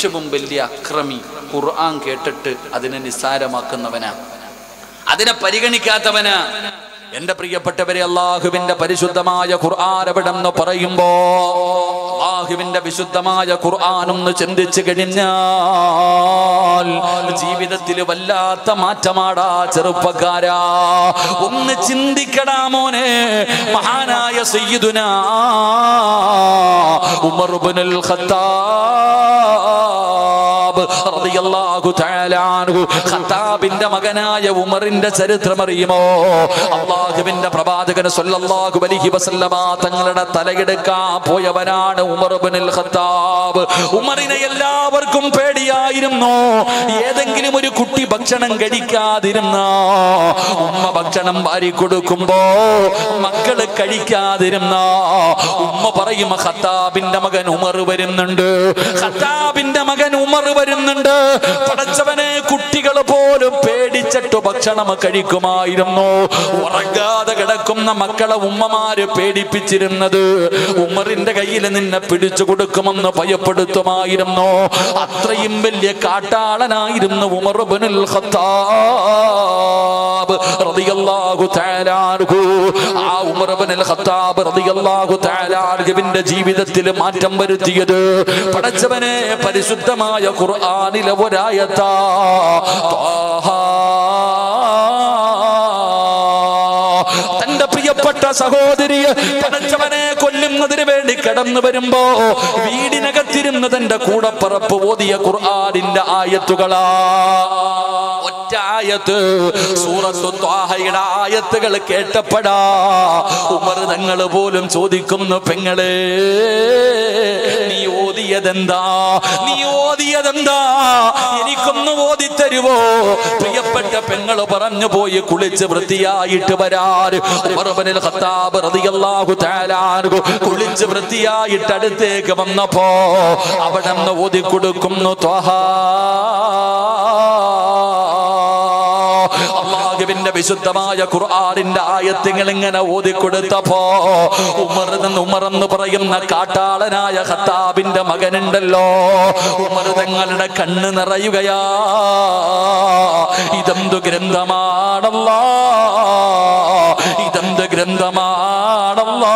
ഏറ്റവും വലിയ അക്രമി ഖുർആൻ കേട്ടിട്ട് അതിനെ നിസ്സാരമാക്കുന്നവനാ അതിനെ പരിഗണിക്കാത്തവനാ എന്റെ പ്രിയപ്പെട്ടവരെ അള്ളാഹുവിന്റെ പരിശുദ്ധമായ ഖുർആൻ എവിടെന്ന് പറയുമ്പോ അള്ളാഹുവിന്റെ വിശുദ്ധമായ ഖുർആൻ ഒന്ന് ചിന്തിച്ചു കഴിഞ്ഞാൽ ജീവിതത്തിൽ വല്ലാത്ത മാറ്റമാടാ ചെറുപ്പക്കാരാ ഒന്ന് ചിന്തിക്കടാ മോനെ മഹാനായ സയ്യിദുന ഉമർ ഇബ്നുൽ ഖത്താബ് റളിയല്ലാഹു തആല അൻഹു ഖത്താബിന്റെ മകനായ ഉമറിന്റെ ചരിത്രം അറിയുമോ അള്ളാഹുവിന്റെ പ്രവാചകൻ സല്ലല്ലാഹു അലൈഹി വസല്ലമ തങ്ങളുടെ തലയെടുക്കാൻ പോയവനാണ് ഉമർ ഇബ്നുൽ ഖത്താബ് ഉമറിനെ എല്ലാവർക്കും പേടിയായിരുന്നു ഏതെങ്കിലും ഒരു കുട്ടി ഭക്ഷണം കഴിക്കാതിരുന്ന ഉമ്മ ഭക്ഷണം വാരി കൊടുക്കുമ്പോ മക്കള് കഴിക്കാതിരുന്ന ഉമ്മ പറയും ഖത്താബിന്റെ മകൻ ഉമർ വരുന്നുണ്ട് ഖത്താബിന്റെ മകൻ ഉമർ വരുന്നുണ്ട് പടച്ചവനെ കുട്ടികൾ പോലും പേടിച്ചിട്ട് ഭക്ഷണം കഴിക്കുമായിരുന്നു ഉറങ്ങാതെ കിടക്കുന്ന മക്കളെ ഉമ്മമാര് പേടിപ്പിച്ചിരുന്നത് ഉമറിന്റെ കയ്യിൽ നിന്നെ പിടിച്ചു കൊടുക്കുമെന്ന് ഭയപ്പെടുത്തുമായിരുന്നു അത്രയും വലിയ കാട്ടാളനായിരുന്നു ഉമർ ഇബ്നുൽ ഖത്താബ് റളിയല്ലാഹു തആല അൻഹു ആ ഉമർ ഇബ്നുൽ ഖത്താബ് റളിയല്ലാഹു തആല അൻഹുവിന്റെ ജീവിതത്തിൽ മാറ്റം വരുത്തിയത് പടച്ചവനെ പരിശുദ്ധമായ ഖുർആനിലെ ഒരായത്താ ത്വാഹാ. തന്റെ പ്രിയപ്പെട്ട സഹോദരിയെ പടച്ചവനെ കൊല്ലുന്നതിന് വേണ്ടി കടന്നു വരുമ്പോ വീടിനകത്തിരുന്ന് തന്റെ കൂടപ്പറപ്പ് ഓതിയ ഖുർആനിന്റെ ആയത്തുകളാ ഒറ്റ ആയത്ത് സൂറത്തു ത്വാഹയുടെ ആയത്തുകൾ കേട്ടപ്പെടാ ഉമർ തങ്ങൾ പോലും ചോദിക്കുന്നു പെങ്ങളെ നീ ഓതിയതെന്താ നീ ഓതിയതെന്താ എനിക്കൊന്ന് ഓതിത്തരുവോ പ്രിയപ്പെട്ട പെങ്ങള് പറഞ്ഞു പോയി കുളിച്ച് വൃത്തിയായിട്ട് വരാറ് ഉമർ ഇബ്നുൽ ഖത്താബ് റളിയല്ലാഹു തആല അൻഹു കുളിച്ച് വൃത്തിയായിട്ട് അടുത്തേക്ക് വന്നപ്പോ അവിടെ നിന്ന് ഓതി കൊടുക്കുന്നു ത്വഹാ അള്ളാഹുവിന്റെ വിശുദ്ധമായ ഖുർആനിന്റെ ആയത്തുകൾ ഇങ്ങനെ ഓതിക്കൊടുത്തപ്പോ ഉമർ നിന്ന് ഉമർ എന്ന് പറയുന്ന കാട്ടാളനായ ഖത്താബിന്റെ മകനുണ്ടല്ലോ ഉമർ തങ്ങളുടെ കണ്ണ് നിറയുകയാ ഇതെന്തു ഗ്രന്ഥമാണല്ലോ ഇതെന്ത് ഗ്രന്ഥമാണല്ലോ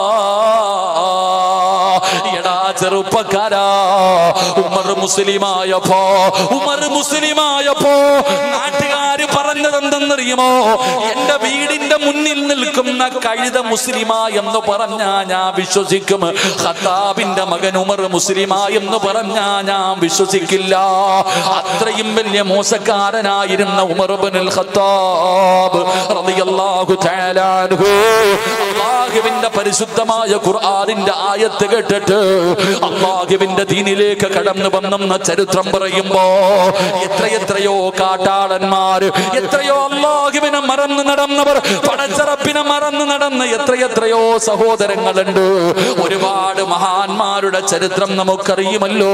എടാ ചെറുപ്പക്കാരാ ഉമർ മുസ്ലിമായപ്പോ ഉമർ മുസ്ലിമായപ്പോ നാട്ടുകാര് പറഞ്ഞത് എന്തെന്നറിയുമോ എന്റെ വീടിന്റെ മുന്നിൽ നിൽക്കുന്ന കഴുത മുസ്ലിമാ എന്ന് പറഞ്ഞാ ഞാൻ വിശ്വസിക്കും ഖത്താബിന്റെ മകൻ ഉമർ മുസ്ലിമാ എന്ന് പറഞ്ഞാ ഞാൻ വിശ്വസിക്കില്ല അത്രയും വലിയ മോശക്കാരനായിരുന്ന ഉമർ ഇബ്നുൽ ഖത്താബ് റളിയല്ലാഹു തആല അൻഹു അല്ലാഹുവിന്റെ പരിശുദ്ധമായ ഖുർആനിന്റെ ആയത്ത് കേട്ടിട്ട് അള്ളാഹുവിന്റെ ദീനിലേക്ക് കടന്നു വന്നെന്ന ചരിത്രം പറയുമ്പോ എത്രയെത്രയോ കാട്ടാളന്മാർ എത്രയോ അള്ളാഹുവിനെ മറന്നു നടന്നവർ പടച്ചറപ്പിനെ മറന്നു നടന്ന എത്രയെത്രയോ സഹോദരങ്ങളുണ്ട് ഒരുപാട് മഹാന്മാരുടെ ചരിത്രം നമുക്കറിയുമല്ലോ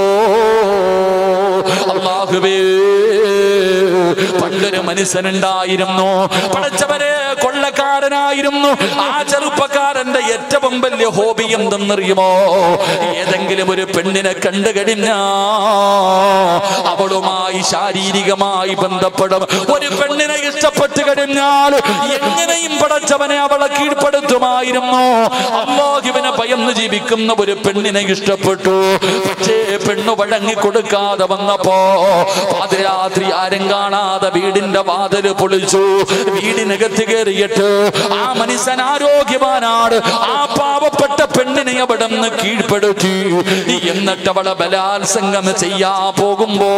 അള്ളാഹുവേ പണ്ടൊരു മനുഷ്യനുണ്ടായിരുന്നു പടച്ചവരെ കൊള്ളക്കാരനായിരുന്നു ആ ചെറുപ്പക്കാരന്റെ ഏറ്റവും വലിയ ഹോബി എന്തെന്നറിയുമോ ഏതെങ്കിലും ഒരു പെണ്ണിനെ കണ്ടു കഴിഞ്ഞാ അവളുമായി ശാരീരികമായി ബന്ധപ്പെടും ഒരു പെണ്ണിനെ ഇഷ്ടപ്പെട്ട് കഴിഞ്ഞാൽ എങ്ങനെയും പടച്ചവനെ അവളെ കീഴ്പ്പെടുത്തുമായിരുന്നു അള്ളാഹുവിനെ ഭയന്ന് ജീവിക്കുന്ന ഒരു പെണ്ണിനെ ഇഷ്ടപ്പെട്ടു പക്ഷേ പെണ്ണു വഴങ്ങി കൊടുക്കാതെ വന്നപ്പോ പാതിരാത്രി ആരും കാണാതെ വീടിന്റെ വാതില് പൊളിച്ചു വീടിനകത്ത് കയറിയിട്ട് ആ മനുഷ്യൻ ആരോഗ്യവാനാണ് ആ പാവപ്പെട്ട പെണ്ണിനെ അവിടെ നിന്ന് കീഴ്പ്പെടുത്തി എന്നിട്ട് അവളെ ബലാത്സംഗം ചെയ്യാ പോകുമ്പോ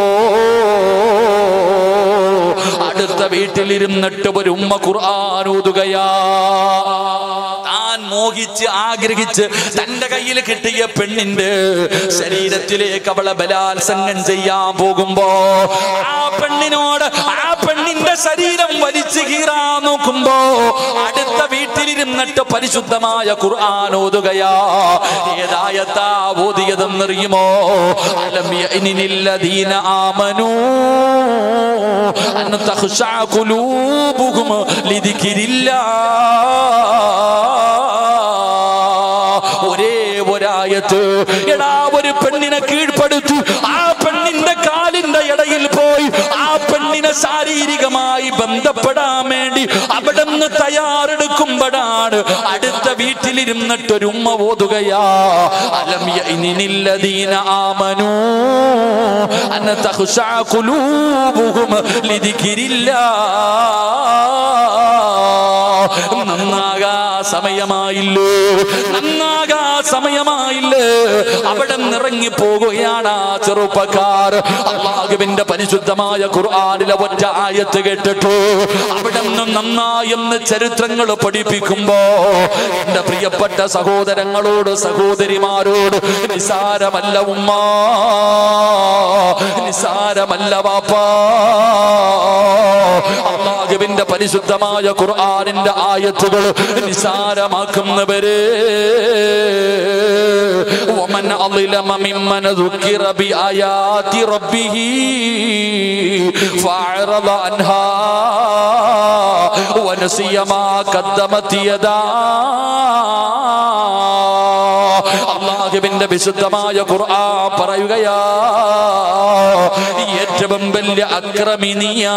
അടുത്ത വീട്ടിലിരുന്നിട്ട് ഒരു ഉമ്മ ഖുർആൻ ഓതുകയാ താൻ മോഹിച്ച് ആഗ്രഹിച്ച് തന്റെ കയ്യിൽ കിട്ടിയ പെണ്ണിന്റെ ശരീരത്തിലേക്ക് അവളെ ബലാത്സംഗം ചെയ്യാൻ പോകുമ്പോ ആ പെണ്ണിനോട് ആ പെണ്ണിന്റെ ശരീരം വലിച്ചു കീറാൻ നോക്കുമ്പോ അടുത്ത വീട്ടിലിരുന്നിട്ട് പരിശുദ്ധമായ ഖുർആൻ ഓതുകയാ ഏതായത്താ ഓതിയതെന്നറിയുമോ അലം യഅ്നിനില്ലദീന ആമനൂ അൻ തഖ്ശഅ ഖുലൂബുഹും ലിദിക്രില്ലാ ഒരേ ഒരായത്ത് എടാ ഒരു പെണ്ണിനെ കീഴ്പ്പെടുത്തി ആ പെണ്ണിനെ ഭാര്യ ശാരീരികമായി ബന്ധപ്പെടാൻ വേണ്ടി അവിടെ നിന്ന് തയ്യാറെടുക്കുമ്പോഴാണ് അടുത്ത വീട്ടിലിരുന്നിട്ടൊരു ഉമ്മ ഓതുകയാ അലം യഇനില്ലദീന ആമനൂ അൻ തഖ്ശഅ ഖുലൂബുഹും ലിദിക്രില്ലാ നന്നാകാ സമയമായില്ലേ നന്നാകാ സമയമായില്ലേ അവിടെ നിറങ്ങി പോകുകയാണ് ആ ചെറുപ്പക്കാർ അള്ളാഹുവിന്റെ പരിശുദ്ധമായ ഖുർആനിലെ ഒറ്റ ആയത്ത് കേട്ടിട്ട് അവിടെ നിന്നും നന്നായെന്ന് ചരിത്രങ്ങൾ പഠിപ്പിക്കുമ്പോ എന്റെ പ്രിയപ്പെട്ട സഹോദരങ്ങളോട് സഹോദരിമാരോട് നിസാരമല്ല ഉമ്മ നിസാരമല്ല വാപ്പാ അള്ളാഹുവിന്റെ പരിശുദ്ധമായ ഖുർആനിന്റെ ആയത്തുകൾ നിസാരമാക്കുന്നവരെ ومن أظلم ممن ذكر بآيات ربه فأعرض عنها ونسي ما قدمت يداه അള്ളാഹുവിന്റെ വിശുദ്ധമായ ഖുർആൻ പറയുകയാ ഏറ്റവും വലിയ അക്രമിനിയാ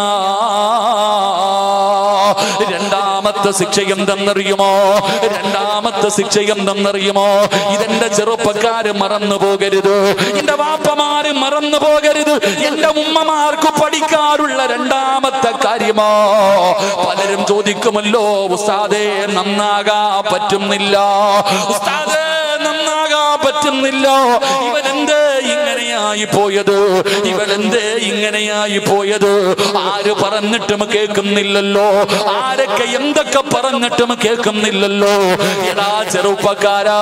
രണ്ടാമത്തെ ശിക്ഷ എന്തെന്നറിയുമോ രണ്ടാമത്തെ ശിക്ഷ എന്തെന്നറിയുമോ ഇതെന്റെ ചെറുപ്പക്കാര് മറന്നു പോകരുത് എന്റെ വാപ്പമാര് മറന്നു പോകരുത് എന്റെ ഉമ്മമാർക്ക് പഠിക്കാറുള്ള രണ്ടാമത്തെ കാര്യമോ പലരും ചോദിക്കുമല്ലോ ഉസ്താദേ നന്നാകാ പറ്റുന്നില്ല ഉസ്താദേ നന്നാകാൻ പറ്റുന്നില്ല ഇവൻ എന്തേ ഇങ്ങനെയായി പോയത് ഇവൻ എന്തേ ഇങ്ങനെയായി പോയത് ആര് പറഞ്ഞിട്ടും കേൾക്കുന്നില്ലല്ലോ ആരൊക്കെ എന്തൊക്കെ പറഞ്ഞിട്ടും കേൾക്കുന്നില്ലല്ലോ എടാ ചെറുപ്പക്കാരാ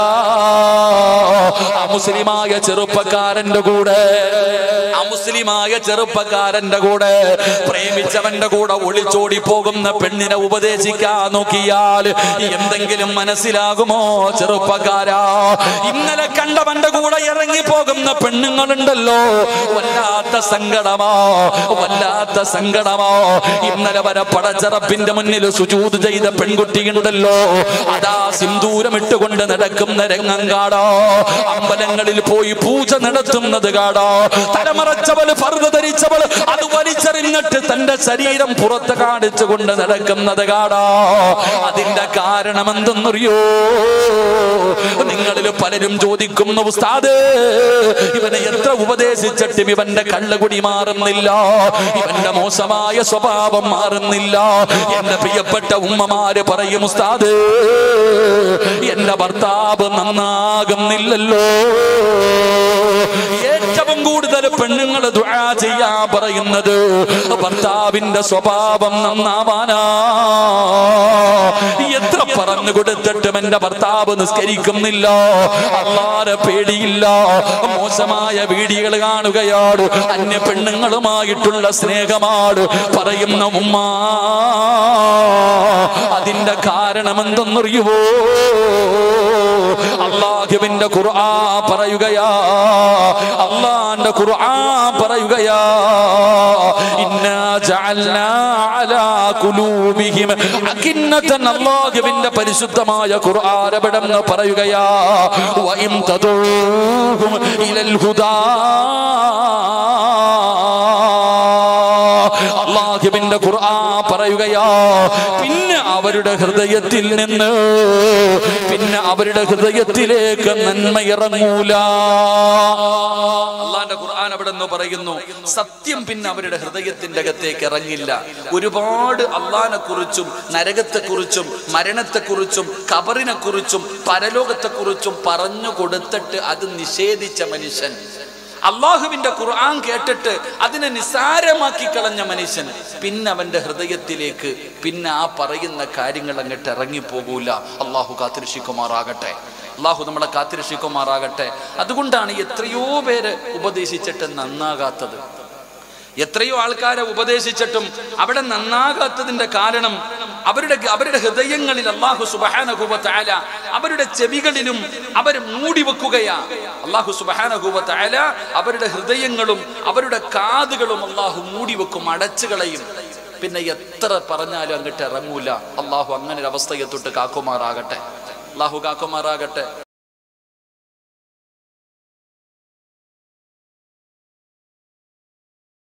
ആ മുസ്ലിമായ ചെറുപ്പക്കാരന്റെ കൂടെ ആ മുസ്ലിമായ ചെറുപ്പക്കാരന്റെ കൂടെ പ്രേമിച്ചവന്റെ കൂടെ ഒളിച്ചോടി പോകുന്ന പെണ്ണിനെ ഉപദേശിക്കാൻ നോക്കിയാൽ എന്തെങ്കിലും മനസ്സിലാകുമോ ചെറുപ്പക്കാരാ ഇന്നലെ കണ്ടവന്റെ കൂടെ ഇറങ്ങി പോകുന്ന പെണ്ണുങ്ങളുണ്ടല്ലോ വല്ലാത്ത സങ്കടമോ വല്ലാത്ത സങ്കടമോ ഇന്നലെ വരെ പടച്ചറപ്പിന്റെ മുന്നിൽ സുജൂത് ചെയ്ത പെൺകുട്ടിയുണ്ടല്ലോ അതാ സിന്ദൂരം ഇട്ടുകൊണ്ട് നടക്കുന്ന രംഗം കാടോ അമ്പലങ്ങളിൽ പോയി പൂജ നടത്തുന്നത് കാടോ തലമറച്ചവള് ഫർദ് ധരിച്ചവള് അത് വലിച്ചെറിഞ്ഞിട്ട് തന്റെ ശരീരം പുറത്ത് കാണിച്ചുകൊണ്ട് നടക്കുന്നത് കാടോ അതിന്റെ കാരണം എന്തെന്നറിയോ നിങ്ങളിൽ പലരും ചോദിക്കുന്ന ഉസ്താദ് ഇവനെ എത്ര ഉപദേശിച്ചിട്ടും ഇവന്റെ കള്ളുകുടി മാറുന്നില്ല ഇവന്റെ മോശമായ സ്വഭാവം മാറുന്നില്ല എന്റെ പ്രിയപ്പെട്ട ഉമ്മമാര് പറയും ഉസ്താദ് എന്റെ ഭർത്താവ് നന്നാകുന്നില്ലല്ലോ ഏറ്റവും കൂടുതൽ പെണ്ണുങ്ങൾ ദുആ ചെയ്യാൻ പറയുന്നത് ഭർത്താവിന്റെ സ്വഭാവം നന്നാവാനാ എത്ര പറഞ്ഞു കൊടുത്തിട്ടും എന്റെ ഭർത്താവ് നിസ്കരിക്കുന്നില്ല അള്ളാരെ പേടിയില്ല മോശമായ വീഡിയോകൾ കാണുകയാണ് അന്യ പെണ്ണുങ്ങളുമായിട്ടുള്ള സ്നേഹമാണ് പറയുന്ന ഉമ്മ അതിന്റെ കാരണം എന്തെന്നറിയുവോ അള്ളാഹുവിന്റെ ഖുർആ പറയുകയാ അള്ളാന്റെ ഖുർആ പറയുകയാ ഇന്നാ ജഅൽനാ അലാ ഖുലൂബിഹിം അകിന്നതൻ അള്ളാഹുവിന്റെ പരിശുദ്ധമായ ഖുർആൻ എവിടെന്ന് പറയുകയാ വഇം തദൂഹും ഇലൽ ഹുദാ അള്ളാഹുവിന്റെ ഖുർആൻ പറയുകയാ പിന്നെ അവരുടെ ഹൃദയത്തിൽ നിന്ന് പിന്നെ അവരുടെ ഹൃദയത്തിലേക്ക് നന്മ ഇറങ്ങൂല അള്ളാന്റെ ഖുർആൻ അവിടെ നിന്ന് പറയുന്നു സത്യം പിന്നെ അവരുടെ ഹൃദയത്തിന്റെ അകത്തേക്ക് ഇറങ്ങില്ല ഒരുപാട് അള്ളാനെ കുറിച്ചും നരകത്തെ കുറിച്ചും മരണത്തെ കുറിച്ചും കബറിനെ കുറിച്ചും പരലോകത്തെ കുറിച്ചും പറഞ്ഞു കൊടുത്തിട്ട് അത് നിഷേധിച്ച മനുഷ്യൻ അള്ളാഹുവിന്റെ ഖുർആൻ കേട്ടിട്ട് അതിനെ നിസാരമാക്കി കളഞ്ഞ മനുഷ്യൻ പിന്നെ അവന്റെ ഹൃദയത്തിലേക്ക് പിന്നെ ആ പറയുന്ന കാര്യങ്ങൾ അങ്ങോട്ട് ഇറങ്ങിപ്പോകൂല അള്ളാഹു കാത്തിരക്ഷിക്കുമാറാകട്ടെ അള്ളാഹു നമ്മളെ കാത്തിരക്ഷിക്കുമാറാകട്ടെ അതുകൊണ്ടാണ് എത്രയോ പേര് ഉപദേശിച്ചിട്ട് നന്നാകാത്തത് എത്രയോ ആൾക്കാരെ ഉപദേശിച്ചിട്ടും അവിടെ നന്നാകാത്തതിന്റെ കാരണം അവരുടെ അവരുടെ ഹൃദയങ്ങളിൽ അള്ളാഹു സുബഹാനഹൂബത്തായ അവരുടെ ചെവികളിലും അവർ മൂടി വെക്കുകയാ അള്ളാഹു സുബഹാനഹൂബത്തായ അവരുടെ ഹൃദയങ്ങളും അവരുടെ കാതുകളും അള്ളാഹു മൂടി വെക്കും അടച്ചു കളയും പിന്നെ എത്ര പറഞ്ഞാലും അങ്ങോട്ട് ഇറങ്ങൂല അള്ളാഹു അങ്ങനെ ഒരു അവസ്ഥയെ തൊട്ട് കാക്കുമാറാകട്ടെ അള്ളാഹു കാക്കുമാറാകട്ടെ